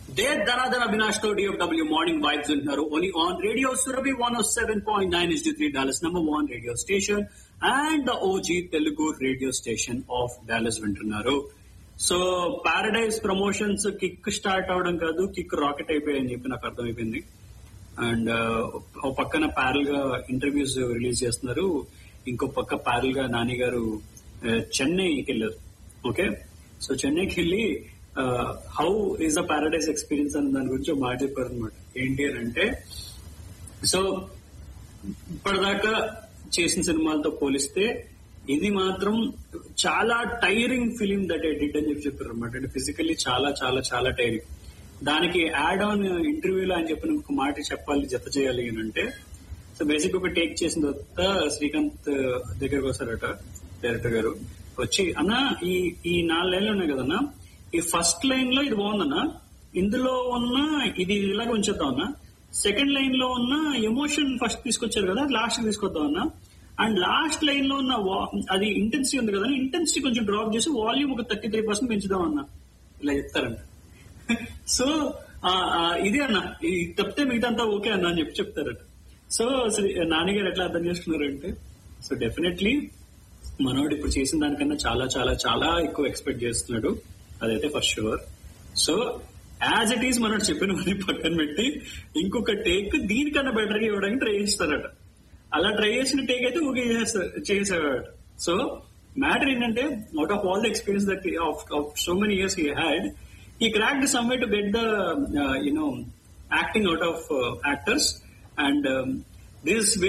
they ధనాధన అవినాష్ తో DFW morning vibes ఉంటున్నారు only on radio Surabhi one o seven point nine is three Dallas number one radio station and the OG Telugu radio station of Dallas వింటున్నారు so Paradise promotions kick start అవడం కాదు kick rocket అయిపోయాయని చెప్పి నాకు అర్థమైపోయింది and ఒక పక్కన ప్యారల్ గా ఇంటర్వ్యూస్ రిలీజ్ చేస్తున్నారు ఇంకో పక్క ప్యారల్ గా నాని గారు చెన్నైకి వెళ్ళారు ఓకే సో చెన్నైకి వెళ్ళి how is the Paradise experience అని దాని గురించి ఒక మాట చెప్పారు అనమాట ఏంటి అని అంటే సో ఇప్పటిదాకా చేసిన సినిమాలతో పోలిస్తే ఇది మాత్రం చాలా tiring film that I did అని చెప్పి చెప్పారు అనమాట అంటే ఫిజికల్లీ చాలా చాలా చాలా టైరింగ్ దానికి యాడ్ ఆన్ ఇంటర్వ్యూలో ఆయన చెప్పిన ఒక మాట చెప్పాలి జత చేయాలి అని అంటే సో బేసిక్ ఒక టేక్ చేసిన తర్వాత శ్రీకాంత్ దగ్గరకు వస్తారట డైరెక్టర్ గారు వచ్చి అన్న ఈ ఈ నాలుగు లైన్లు ఉన్నాయి కదన్నా ఈ ఫస్ట్ లైన్ లో ఇది బాగుందన్నా ఇందులో ఉన్న ఇది ఇలాగ ఉంచేద్దాం అన్న సెకండ్ లైన్ లో ఉన్న ఎమోషన్ ఫస్ట్ తీసుకొచ్చారు కదా లాస్ట్ తీసుకొద్దాం అన్న అండ్ లాస్ట్ లైన్ లో ఉన్న అది ఇంటెన్సిటీ ఉంది కదా ఇంటెన్సిటీ కొంచెం డ్రాప్ చేసి వాల్యూమ్ ఒక థర్టీ త్రీ పర్సెంట్ పెంచుదాం అన్న ఇలా చెప్తారంట సో ఇది అన్న ఇది తప్పితే మిగతా అంతా ఓకే అన్న అని చెప్పి చెప్తారట సో నాన్నగారు ఎట్లా అర్థం చేసుకున్నారంటే సో డెఫినెట్లీ మనోడు ఇప్పుడు చేసిన దానికన్నా చాలా చాలా చాలా ఎక్కువ ఎక్స్పెక్ట్ చేస్తున్నాడు అదైతే for sure so as it is మనోడు చెప్పిన మరి పక్కన పెట్టి ఇంకొక టేక్ దీనికన్నా బెటర్ గా ఇవ్వడానికి ట్రై చేస్తారట అలా ట్రై చేసిన టేక్ అయితే ఓకే చేసేవాడు సో మ్యాటర్ ఏంటంటే out of all the experience that of so many years he had he cracked some way to get the uh, you know acting out of uh, actors and um, this is